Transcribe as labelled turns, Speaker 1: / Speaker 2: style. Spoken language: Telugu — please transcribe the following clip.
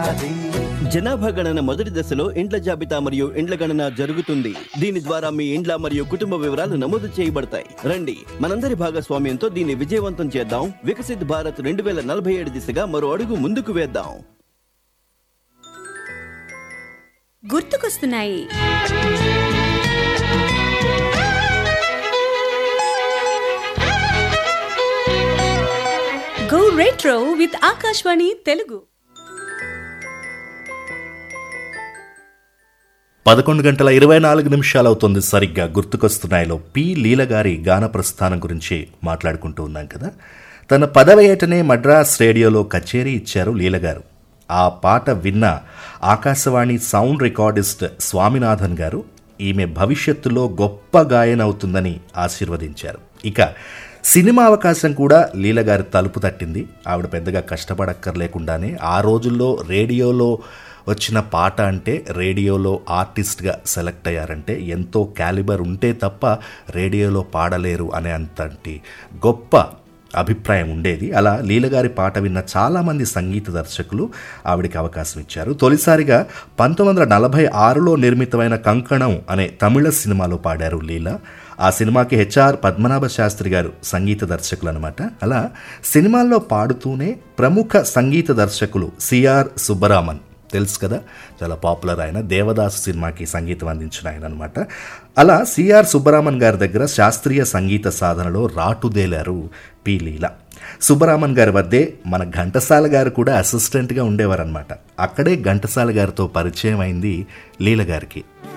Speaker 1: ఉన్నది
Speaker 2: జనాభా గణన మొదటి దశలో ఇండ్ల జాబితా మరియు ఇండ్ల గణన జరుగుతుంది దీని ద్వారా మీ ఇండ్ల మరియు కుటుంబ వివరాలు నమోదు చేయబడతాయి రండి మనందరి భాగస్వామ్యంతో దీన్ని విజయవంతం చేద్దాం వికసిత్ భారత్ రెండు వేల నలభై ఏడు దిశగా మరో అడుగు ముందుకు వేద్దాం
Speaker 3: గుర్తుకొస్తున్నాయి go retro with Akashvani Telugu
Speaker 4: పదకొండు గంటల ఇరవై నాలుగు నిమిషాలు అవుతుంది సరిగ్గా గుర్తుకొస్తున్నాయిలో పి లీల గారి గాన ప్రస్థానం గురించి మాట్లాడుకుంటూ ఉన్నాం కదా తన పదవ ఏటనే మద్రాస్ రేడియోలో కచేరీ ఇచ్చారు లీల గారు ఆ పాట విన్న ఆకాశవాణి సౌండ్ రికార్డిస్ట్ స్వామినాథన్ గారు ఈమె భవిష్యత్తులో గొప్ప గాయన అవుతుందని ఆశీర్వదించారు ఇక సినిమా అవకాశం కూడా లీల గారి తలుపు తట్టింది ఆవిడ పెద్దగా కష్టపడక్కర్లేకుండానే ఆ రోజుల్లో రేడియోలో వచ్చిన పాట అంటే రేడియోలో ఆర్టిస్ట్గా సెలెక్ట్ అయ్యారంటే ఎంతో క్యాలిబర్ ఉంటే తప్ప రేడియోలో పాడలేరు అనే అంతటి గొప్ప అభిప్రాయం ఉండేది అలా లీలగారి పాట విన్న చాలామంది సంగీత దర్శకులు ఆవిడికి అవకాశం ఇచ్చారు తొలిసారిగా పంతొమ్మిది వందల నలభై ఆరులో నిర్మితమైన కంకణం అనే తమిళ సినిమాలో పాడారు లీల ఆ సినిమాకి హెచ్ఆర్ పద్మనాభ శాస్త్రి గారు సంగీత దర్శకులు అనమాట అలా సినిమాల్లో పాడుతూనే ప్రముఖ సంగీత దర్శకులు సిఆర్ సుబ్బరామన్ తెలుసు కదా చాలా పాపులర్ ఆయన దేవదాసు సినిమాకి సంగీతం అందించిన ఆయన అనమాట అలా సిఆర్ సుబ్బరామన్ గారి దగ్గర శాస్త్రీయ సంగీత సాధనలో రాటుదేలారు పి లీల సుబ్బరామన్ గారి వద్దే మన ఘంటసాల గారు కూడా అసిస్టెంట్గా ఉండేవారనమాట అక్కడే ఘంటసాల గారితో పరిచయం అయింది లీల గారికి